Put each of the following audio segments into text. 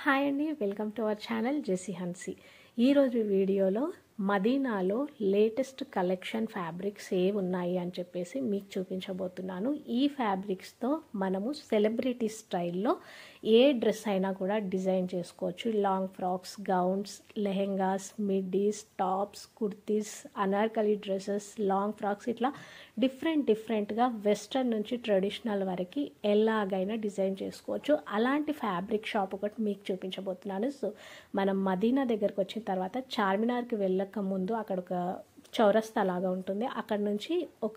Hi అండి welcome to our channel JC Hansi ఈరోజు వీడియోలో మదీనాలో లేటెస్ట్ కలెక్షన్ ఫ్యాబ్రిక్స్ ఏ ఉన్నాయి అని చెప్పేసి మీకు చూపించబోతున్నాను ఈ ఫ్యాబ్రిక్స్తో మనము సెలబ్రిటీ స్టైల్లో ఏ డ్రెస్ అయినా కూడా డిజైన్ చేసుకోవచ్చు long frocks gowns lehengas middies tops kurtis anarkali dresses long frocks ఇట్లా డిఫరెంట్ డిఫరెంట్గా వెస్ట్రన్ నుంచి ట్రెడిషనల్ వరకు ఎలాగైనా డిజైన్ చేసుకోవచ్చు అలాంటి ఫ్యాబ్రిక్ షాప్ ఒకటి మీకు చూపించబోతున్నాను సో మనం మదీనా దగ్గరకు వచ్చిన తర్వాత చార్మినార్కి వెళ్ళక ముందు అక్కడ ఒక చౌరస్తా లాగా ఉంటుంది అక్కడ నుంచి ఒక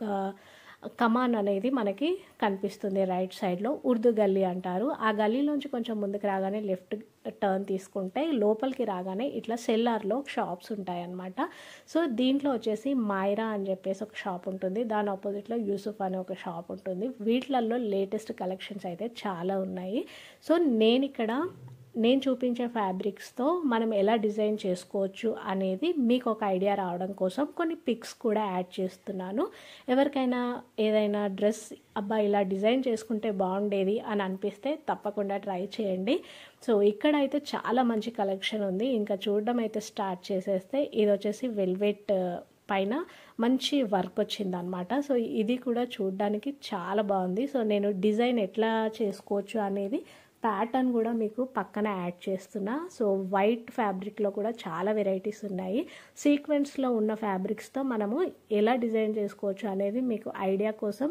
కమాన్ అనేది మనకి కనిపిస్తుంది రైట్ సైడ్లో ఉర్దూ గల్లీ అంటారు ఆ గల్లీలోంచి కొంచెం ముందుకు రాగానే లెఫ్ట్ టర్న్ తీసుకుంటే లోపలికి రాగానే ఇట్లా సెల్లార్లో షాప్స్ ఉంటాయన్నమాట సో దీంట్లో వచ్చేసి మైరా అని చెప్పేసి ఒక షాప్ ఉంటుంది దాని ఆపోజిట్లో యూసుఫ్ అనే ఒక షాప్ ఉంటుంది వీటిలలో లేటెస్ట్ కలెక్షన్స్ అయితే చాలా ఉన్నాయి సో నేను ఇక్కడ నేను చూపించే ఫ్యాబ్రిక్స్తో మనం ఎలా డిజైన్ చేసుకోవచ్చు అనేది మీకు ఒక ఐడియా రావడం కోసం కొన్ని పిక్స్ కూడా యాడ్ చేస్తున్నాను ఎవరికైనా ఏదైనా డ్రెస్ అబ్బా ఇలా డిజైన్ చేసుకుంటే బాగుండేది అని అనిపిస్తే తప్పకుండా ట్రై చేయండి సో ఇక్కడ అయితే చాలా మంచి కలెక్షన్ ఉంది ఇంకా చూడడం అయితే స్టార్ట్ చేసేస్తే ఇది వచ్చేసి వెల్వెట్ పైన మంచి వర్క్ వచ్చింది అనమాట సో ఇది కూడా చూడడానికి చాలా బాగుంది సో నేను డిజైన్ ఎట్లా చేసుకోవచ్చు అనేది ప్యాటర్న్ కూడా మీకు పక్కన యాడ్ చేస్తున్నా సో వైట్ ఫ్యాబ్రిక్లో కూడా చాలా వెరైటీస్ ఉన్నాయి సీక్వెన్స్లో ఉన్న ఫ్యాబ్రిక్స్తో మనము ఎలా డిజైన్ చేసుకోవచ్చు అనేది మీకు ఐడియా కోసం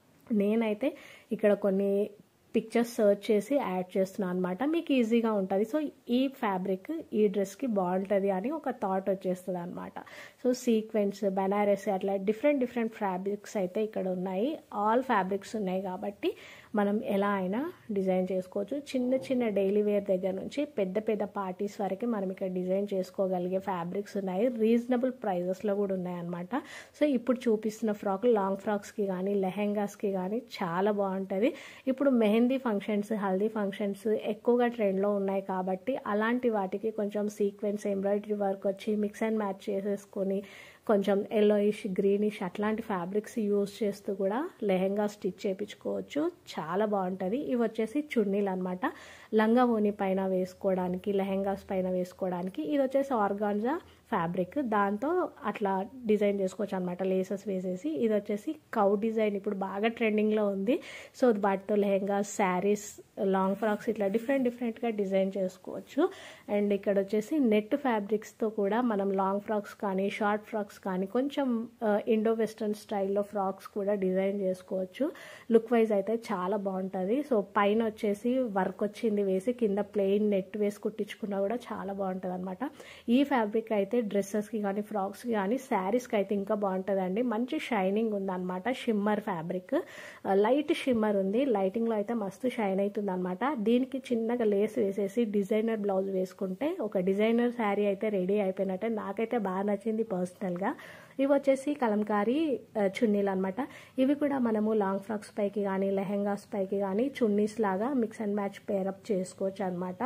నేనైతే ఇక్కడ కొన్ని పిక్చర్స్ సర్చ్ చేసి యాడ్ చేస్తున్నాను అనమాట మీకు ఈజీగా ఉంటుంది సో ఈ ఫ్యాబ్రిక్ ఈ డ్రెస్కి బాగుంటుంది అని ఒక థాట్ వచ్చేస్తుంది అనమాట సో సీక్వెన్స్ బెనారస్ అట్లా డిఫరెంట్ డిఫరెంట్ ఫ్యాబ్రిక్స్ అయితే ఇక్కడ ఉన్నాయి ఆల్ ఫ్యాబ్రిక్స్ ఉన్నాయి కాబట్టి మనం ఎలా అయినా డిజైన్ చేసుకోవచ్చు చిన్న చిన్న డైలీ వేర్ దగ్గర నుంచి పెద్ద పెద్ద పార్టీస్ వరకు మనం ఇక్కడ డిజైన్ చేసుకోగలిగే ఫ్యాబ్రిక్స్ ఉన్నాయి రీజనబుల్ ప్రైజెస్లో కూడా ఉన్నాయన్నమాట సో ఇప్పుడు చూపిస్తున్న ఫ్రాక్ లాంగ్ ఫ్రాక్స్కి కానీ లెహెంగాస్కి కానీ చాలా బాగుంటుంది ఇప్పుడు మెహందీ ఫంక్షన్స్ హల్దీ ఫంక్షన్స్ ఎక్కువగా ట్రెండ్లో ఉన్నాయి కాబట్టి అలాంటి వాటికి కొంచెం సీక్వెన్స్ ఎంబ్రాయిడరీ వర్క్ వచ్చి మిక్స్ అండ్ మ్యాచ్ చేసేసుకొని కొంచెం ఎల్లోయిష్ గ్రీనిష్ అట్లాంటి ఫ్యాబ్రిక్స్ యూజ్ చేస్తూ కూడా లెహెంగా స్టిచ్ చేయించుకోవచ్చు చాలా బాగుంటుంది ఇవి వచ్చేసి చున్నీలు అనమాట లంగా ఓని పైన వేసుకోవడానికి లెహెంగాస్ పైన వేసుకోవడానికి ఇది వచ్చేసి ఆర్గాన్జా ఫ్యాబ్రిక్ దాంతో అట్లా డిజైన్ చేసుకోవచ్చు అనమాట లేసెస్ వేసేసి ఇది వచ్చేసి కౌ డిజైన్ ఇప్పుడు బాగా ట్రెండింగ్లో ఉంది సో వాటితో లెహెంగాస్ శారీస్ లాంగ్ ఫ్రాక్స్ ఇట్లా డిఫరెంట్ డిఫరెంట్గా డిజైన్ చేసుకోవచ్చు అండ్ ఇక్కడ వచ్చేసి నెట్ ఫ్యాబ్రిక్స్తో కూడా మనం లాంగ్ ఫ్రాక్స్ కానీ షార్ట్ ఫ్రాక్స్ కానీ కొంచెం ఇండో వెస్ట్రన్ స్టైల్లో ఫ్రాక్స్ కూడా డిజైన్ చేసుకోవచ్చు లుక్ వైజ్ అయితే చాలా బాగుంటుంది సో పైన వచ్చేసి వర్క్ వచ్చింది వేసి కింద ప్లెయిన్ నెట్ వేసి కుట్టించుకున్నా కూడా చాలా బాగుంటుంది అనమాట ఈ ఫ్యాబ్రిక్ అయితే డ్రెస్సెస్కి కానీ ఫ్రాక్స్కి కానీ శారీస్కి అయితే ఇంకా బాగుంటుందండి మంచి షైనింగ్ ఉందన్నమాట షిమ్మర్ ఫ్యాబ్రిక్ లైట్ షిమ్మర్ ఉంది లైటింగ్లో అయితే మస్తు షైన్ అవుతుంది అనమాట దీనికి చిన్నగా లేస్ వేసేసి డిజైనర్ బ్లౌజ్ వేసుకుంటే ఒక డిజైనర్ శారీ అయితే రెడీ అయిపోయినట్టే నాకైతే బాగా నచ్చింది పర్సనల్గా ఇవి వచ్చేసి కలంకారీ చున్నీలు అనమాట ఇవి కూడా మనము లాంగ్ ఫ్రాక్స్ పైకి కానీ లెహెంగాస్ పైకి కానీ చున్నీస్ లాగా మిక్స్ అండ్ మ్యాచ్ పేరప్ చేసుకోవచ్చు అనమాట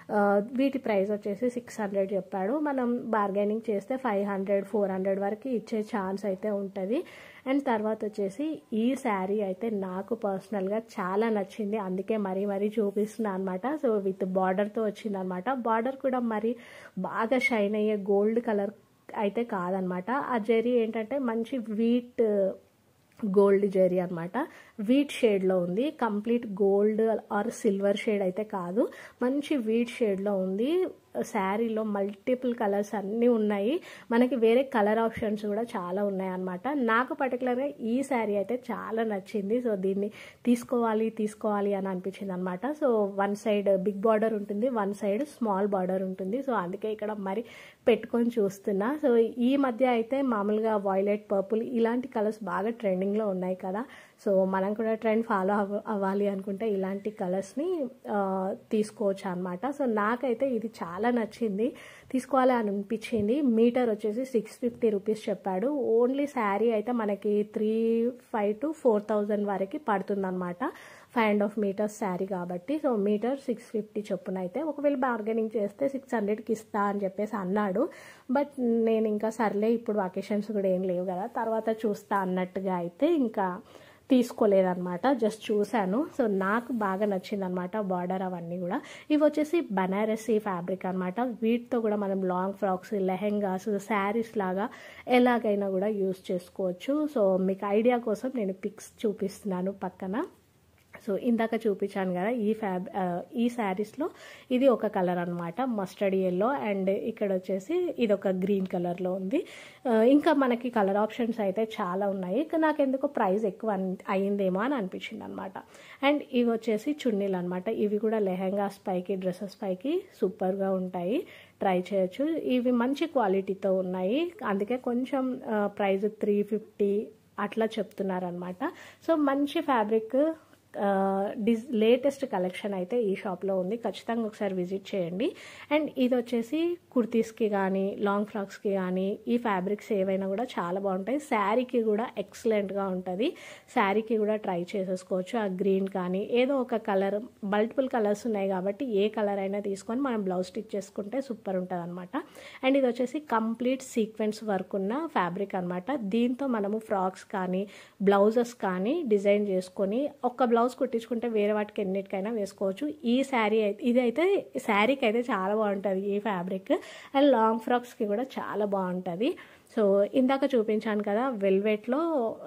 వీటి ప్రైస్ వచ్చేసి సిక్స్ హండ్రెడ్ చెప్పాడు మనం బార్గెనింగ్ చేస్తే ఫైవ్ హండ్రెడ్ ఫోర్ హండ్రెడ్ వరకు ఇచ్చే ఛాన్స్ అయితే ఉంటుంది అండ్ తర్వాత వచ్చేసి ఈ శారీ అయితే నాకు పర్సనల్గా చాలా నచ్చింది అందుకే మరీ మరీ చూపిస్తున్నా అనమాట సో విత్ బార్డర్తో వచ్చింది అనమాట బార్డర్ కూడా మరి బాగా షైన్ అయ్యే గోల్డ్ కలర్ అయితే కాదనమాట ఆ జెరీ ఏంటంటే మంచి వీట్ గోల్డ్ జెరీ అనమాట వీట్ షేడ్లో ఉంది complete gold or silver shade అయితే కాదు మంచి వీట్ షేడ్లో ఉంది శారీలో మల్టిపుల్ కలర్స్ అన్నీ ఉన్నాయి మనకి వేరే కలర్ ఆప్షన్స్ కూడా చాలా ఉన్నాయి అనమాట నాకు పర్టికులర్గా ఈ శారీ అయితే చాలా నచ్చింది సో దీన్ని తీసుకోవాలి తీసుకోవాలి అని అనిపించింది అనమాట so one side big border ఉంటుంది వన్ సైడ్ స్మాల్ బార్డర్ ఉంటుంది సో అందుకే ఇక్కడ మరి పెట్టుకొని చూస్తున్నా సో ఈ మధ్య అయితే మామూలుగా వాయిలెట్ పర్పుల్ ఇలాంటి కలర్స్ బాగా ట్రెండింగ్లో ఉన్నాయి కదా సో మనం కూడా ట్రెండ్ ఫాలో అవ అవ్వాలి అనుకుంటే ఇలాంటి కలర్స్ని తీసుకోవచ్చు అనమాట సో నాకైతే ఇది చాలా నచ్చింది తీసుకోవాలి అని అనిపించింది మీటర్ వచ్చేసి సిక్స్ ఫిఫ్టీ రూపీస్ చెప్పాడు ఓన్లీ శారీ అయితే మనకి three five to four thousand వరకు పడుతుందన్నమాట five and half metres sari కాబట్టి సో మీటర్ సిక్స్ ఫిఫ్టీ చొప్పున అయితే ఒకవేళ బార్గెనింగ్ చేస్తే సిక్స్ హండ్రెడ్కి ఇస్తా అని చెప్పేసి అన్నాడు బట్ నేను ఇంకా సర్లే ఇప్పుడు అకేషన్స్ కూడా ఏం లేవు కదా తర్వాత చూస్తా అన్నట్టుగా అయితే ఇంకా తీసుకోలేదన్నమాట జస్ట్ చూశాను సో నాకు బాగా నచ్చింది అనమాట బార్డర్ అవన్నీ కూడా ఇవి వచ్చేసి బనారసీ ఫ్యాబ్రిక్ అనమాట వీటితో కూడా మనం లాంగ్ ఫ్రాక్స్ లెహెంగాస్ శారీస్ లాగా ఎలాగైనా కూడా యూస్ చేసుకోవచ్చు సో మీకు ఐడియా కోసం నేను పిక్స్ చూపిస్తున్నాను పక్కన సో ఇందాక చూపించాను కదా ఈ ఫ్యాబ్ ఈ శారీస్లో ఇది ఒక కలర్ అనమాట మస్టర్డ్ ఎల్లో అండ్ ఇక్కడ వచ్చేసి ఇది ఒక గ్రీన్ కలర్లో ఉంది ఇంకా మనకి కలర్ ఆప్షన్స్ అయితే చాలా ఉన్నాయి నాకు ఎందుకో ప్రైస్ ఎక్కువ అయిందేమో అని అనిపించింది అనమాట అండ్ ఇవి వచ్చేసి చున్నీలు అనమాట ఇవి కూడా లెహెంగాస్ పైకి డ్రెస్సెస్ పైకి సూపర్గా ఉంటాయి ట్రై చేయొచ్చు ఇవి మంచి క్వాలిటీతో ఉన్నాయి అందుకే కొంచెం ప్రైస్ త్రీ ఫిఫ్టీ అట్లా చెప్తున్నారనమాట సో మంచి ఫ్యాబ్రిక్ డిజ్ లేటెస్ట్ కలెక్షన్ అయితే ఈ షాప్లో ఉంది ఖచ్చితంగా ఒకసారి విజిట్ చేయండి అండ్ ఇది వచ్చేసి కుర్తీస్కి కానీ లాంగ్ ఫ్రాక్స్కి కానీ ఈ ఫ్యాబ్రిక్స్ ఏవైనా కూడా చాలా బాగుంటాయి శారీకి కూడా ఎక్సలెంట్గా ఉంటుంది శారీకి కూడా ట్రై చేసేసుకోవచ్చు ఆ గ్రీన్ కానీ ఏదో ఒక కలర్ మల్టిపుల్ కలర్స్ ఉన్నాయి కాబట్టి ఏ కలర్ అయినా తీసుకొని మనం బ్లౌజ్ స్టిచ్ చేసుకుంటే సూపర్ ఉంటుంది అనమాట అండ్ ఇది వచ్చేసి కంప్లీట్ సీక్వెన్స్ వర్క్ ఉన్న ఫ్యాబ్రిక్ అనమాట దీంతో మనము ఫ్రాక్స్ కానీ బ్లౌజెస్ కానీ డిజైన్ చేసుకొని ఒక్క బ్లౌజ్ బ్లౌజ్ కుట్టించుకుంటే వేరే వాటికి ఎన్నిటికైనా వేసుకోవచ్చు ఈ శారీ అయితే ఇది అయితే శారీకి అయితే చాలా బాగుంటుంది ఈ ఫ్యాబ్రిక్ అండ్ లాంగ్ ఫ్రాక్స్కి కూడా చాలా బాగుంటుంది సో ఇందాక చూపించాను కదా వెల్వెట్లో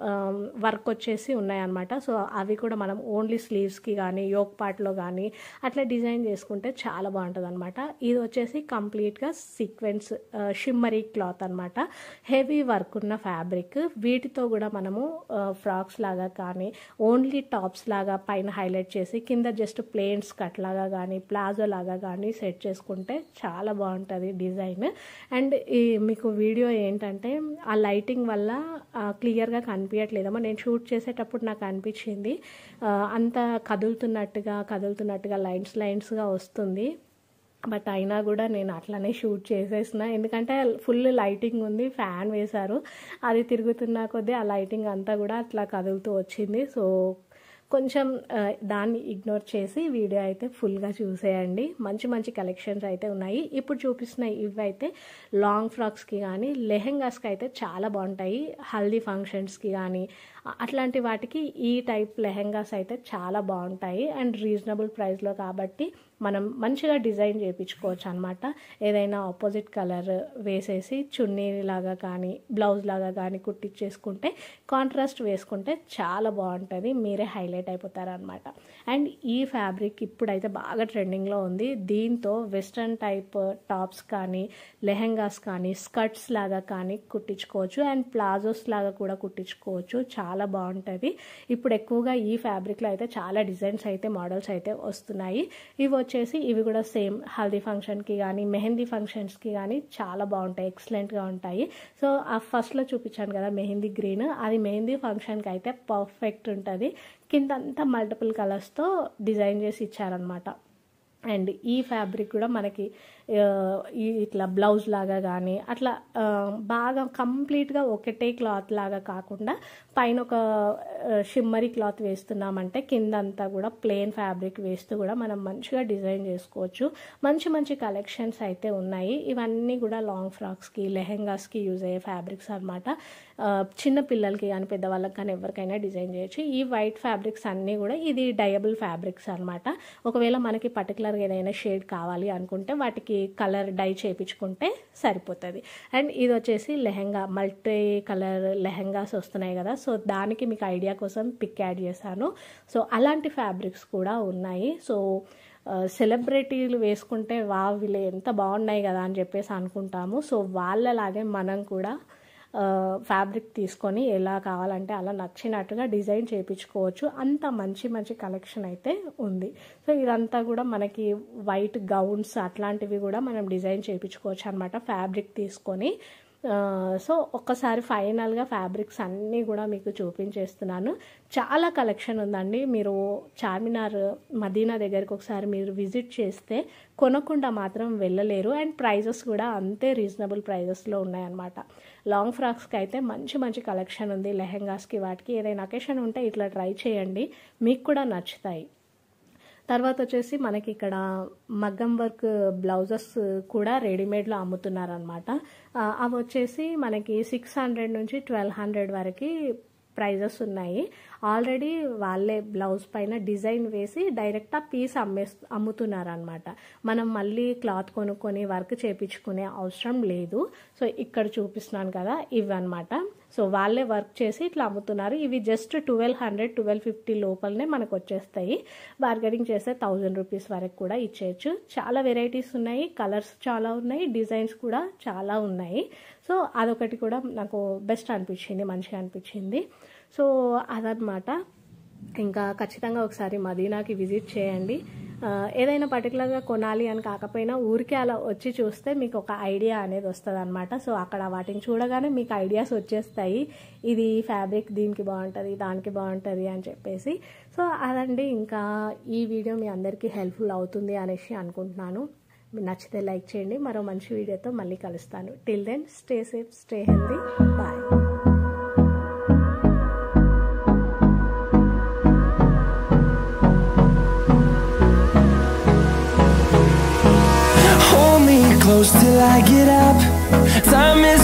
వర్క్ వచ్చేసి ఉన్నాయన్నమాట సో అవి కూడా మనం ఓన్లీ స్లీవ్స్కి కానీ యోక్ పార్ట్లో కానీ అట్లా డిజైన్ చేసుకుంటే చాలా బాగుంటుంది అనమాట ఇది వచ్చేసి కంప్లీట్గా సీక్వెన్స్ షిమ్మరీ క్లాత్ అనమాట హెవీ వర్క్ ఉన్న ఫ్యాబ్రిక్ వీటితో కూడా మనము ఫ్రాక్స్ లాగా కానీ ఓన్లీ టాప్స్ లాగా పైన హైలైట్ చేసి కింద జస్ట్ ప్లేన్స్ కట్ లాగా కానీ ప్లాజో లాగా కానీ సెట్ చేసుకుంటే చాలా బాగుంటుంది డిజైన్ అండ్ ఈ మీకు వీడియో ఏంటంటే ఆ లైటింగ్ వల్ల క్లియర్గా కనిపించట్లేదమ్మా నేను షూట్ చేసేటప్పుడు నాకు అనిపించింది అంత కదులుతున్నట్టుగా కదులుతున్నట్టుగా లైన్స్ లైన్స్గా వస్తుంది బట్ అయినా కూడా నేను అట్లనే షూట్ చేసేసిన ఎందుకంటే ఫుల్ లైటింగ్ ఉంది ఫ్యాన్ వేశారు అది తిరుగుతున్న కొద్దీ ఆ లైటింగ్ అంతా కూడా అట్లా కదులుతూ వచ్చింది సో కొంచెం దాన్ని ఇగ్నోర్ చేసి వీడియో అయితే ఫుల్గా చూసేయండి మంచి మంచి కలెక్షన్స్ అయితే ఉన్నాయి ఇప్పుడు చూపిస్తున్న ఇవి అయితే లాంగ్ ఫ్రాక్స్కి కానీ లెహెంగాస్కి అయితే చాలా బాగుంటాయి హల్దీ ఫంక్షన్స్కి కానీ అట్లాంటి వాటికి ఈ టైప్ లెహెంగాస్ అయితే చాలా బాగుంటాయి అండ్ రీజనబుల్ ప్రైస్లో కాబట్టి మనం మంచిగా డిజైన్ చేయించుకోవచ్చు అనమాట ఏదైనా ఆపోజిట్ కలర్ వేసేసి చున్నీ లాగా కానీ బ్లౌజ్ లాగా కానీ కుట్టించేసుకుంటే కాంట్రాస్ట్ వేసుకుంటే చాలా బాగుంటుంది మీరే హైలైట్ అయిపోతారనమాట అండ్ ఈ ఫ్యాబ్రిక్ ఇప్పుడైతే బాగా ట్రెండింగ్లో ఉంది దీంతో వెస్ట్రన్ టైప్ టాప్స్ కానీ లెహెంగాస్ కానీ స్కర్ట్స్ లాగా కానీ కుట్టించుకోవచ్చు అండ్ ప్లాజోస్ లాగా కూడా కుట్టించుకోవచ్చు చాలా బాగుంటుంది ఇప్పుడు ఎక్కువగా ఈ ఫ్యాబ్రిక్లో అయితే చాలా డిజైన్స్ అయితే మోడల్స్ అయితే వస్తున్నాయి ఇవి వచ్చేసి ఇవి కూడా సేమ్ హల్దీ ఫంక్షన్కి కానీ మెహందీ ఫంక్షన్స్కి కానీ చాలా బాగుంటాయి ఎక్సలెంట్గా ఉంటాయి సో ఆ ఫస్ట్లో చూపించాను కదా మెహందీ గ్రీన్ అది మెహందీ ఫంక్షన్కి అయితే పర్ఫెక్ట్ ఉంటుంది కింద అంతా మల్టిపుల్ కలర్స్తో డిజైన్ చేసి ఇచ్చారనమాట అండ్ ఈ ఫ్యాబ్రిక్ కూడా మనకి ఈ ఇట్లా బ్లౌజ్ లాగా కానీ అట్లా బాగా కంప్లీట్గా ఒకటే క్లాత్ లాగా కాకుండా పైన ఒక షిమ్మరీ క్లాత్ వేస్తున్నామంటే కింద అంతా కూడా ప్లెయిన్ ఫ్యాబ్రిక్ వేస్తూ కూడా మనం మంచిగా డిజైన్ చేసుకోవచ్చు మంచి మంచి కలెక్షన్స్ అయితే ఉన్నాయి ఇవన్నీ కూడా లాంగ్ ఫ్రాక్స్కి లెహెంగాస్కి యూజ్ అయ్యే ఫ్యాబ్రిక్స్ అనమాట చిన్న పిల్లలకి కానీ పెద్దవాళ్ళకి కానీ ఎవరికైనా డిజైన్ చేయొచ్చు ఈ వైట్ ఫ్యాబ్రిక్స్ అన్నీ కూడా ఇది డయబుల్ ఫ్యాబ్రిక్స్ అనమాట ఒకవేళ మనకి పర్టికులర్గా ఏదైనా షేడ్ కావాలి అనుకుంటే వాటికి కలర్ డై చేయించుకుంటే సరిపోతుంది అండ్ ఇది వచ్చేసి లెహెంగా మల్టీ కలర్ లెహెంగాస్ వస్తున్నాయి కదా సో దానికి మీకు ఐడియా కోసం పిక్ యాడ్ చేశాను సో అలాంటి ఫ్యాబ్రిక్స్ కూడా ఉన్నాయి సో సెలబ్రిటీలు వేసుకుంటే వా వీళ్ళు ఎంత బాగున్నాయి కదా అని చెప్పేసి అనుకుంటాము సో వాళ్ళలాగే మనం కూడా ఫ్యాబ్రిక్ తీసుకొని ఎలా కావాలంటే అలా నచ్చినట్టుగా డిజైన్ చేయించుకోవచ్చు అంత మంచి మంచి కలెక్షన్ అయితే ఉంది సో ఇదంతా కూడా మనకి వైట్ గౌన్స్ అట్లాంటివి కూడా మనం డిజైన్ చేయించుకోవచ్చు అనమాట ఫ్యాబ్రిక్ తీసుకొని సో ఒక్కసారి ఫైనల్గా ఫ్యాబ్రిక్స్ అన్నీ కూడా మీకు చూపించేస్తున్నాను చాలా కలెక్షన్ ఉందండి మీరు చార్మినార్ మదీనా దగ్గరికి ఒకసారి మీరు విజిట్ చేస్తే కొనకుండా మాత్రం వెళ్ళలేరు అండ్ ప్రైజెస్ కూడా అంతే రీజనబుల్ ప్రైజెస్లో ఉన్నాయన్నమాట లాంగ్ ఫ్రాక్స్కి అయితే మంచి మంచి కలెక్షన్ ఉంది లెహెంగాస్కి వాటికి ఏదైనా అకేషన్ ఉంటే ఇట్లా ట్రై చేయండి మీకు కూడా నచ్చుతాయి తర్వాత వచ్చేసి మనకి ఇక్కడ మగ్గం వర్క్ బ్లౌజెస్ కూడా రెడీమేడ్లో అమ్ముతున్నారనమాట అవి వచ్చేసి మనకి సిక్స్ హండ్రెడ్ నుంచి ట్వెల్వ్ హండ్రెడ్ వరకు ప్రైజెస్ ఉన్నాయి ఆల్రెడీ వాళ్ళే బ్లౌజ్ పైన డిజైన్ వేసి డైరెక్ట్ ఆ పీస్ అమ్మే అమ్ముతున్నారు అనమాట మనం మళ్ళీ క్లాత్ కొనుక్కొని వర్క్ చేపించుకునే అవసరం లేదు సో ఇక్కడ చూపిస్తున్నాను కదా ఇవి అనమాట సో వాళ్ళే వర్క్ చేసి ఇట్లా అమ్ముతున్నారు ఇవి just twelve hundred twelve fifty లోపలనే మనకు వచ్చేస్తాయి బార్గెనింగ్ చేస్తే థౌజండ్ రూపీస్ వరకు కూడా ఇచ్చేయచ్చు చాలా వెరైటీస్ ఉన్నాయి కలర్స్ చాలా ఉన్నాయి డిజైన్స్ కూడా చాలా ఉన్నాయి సో అదొకటి కూడా నాకు బెస్ట్ అనిపించింది మంచిగా అనిపించింది సో అదనమాట ఇంకా ఖచ్చితంగా ఒకసారి మదీనాకి విజిట్ చేయండి ఏదైనా పర్టికులర్గా కొనాలి అని కాకపోయినా ఊరికే అలా వచ్చి చూస్తే మీకు ఒక ఐడియా అనేది వస్తుంది అనమాట సో అక్కడ వాటిని చూడగానే మీకు ఐడియాస్ వచ్చేస్తాయి ఇది ఫ్యాబ్రిక్ దీనికి బాగుంటుంది దానికి బాగుంటుంది అని చెప్పేసి సో అదండి ఇంకా ఈ వీడియో మీ అందరికీ హెల్ప్ఫుల్ అవుతుంది అనేసి అనుకుంటున్నాను నచ్చితే లైక్ చేయండి మరో మంచి వీడియోతో మళ్ళీ కలుస్తాను till then stay safe stay healthy bye Hold me close till I get up. Time is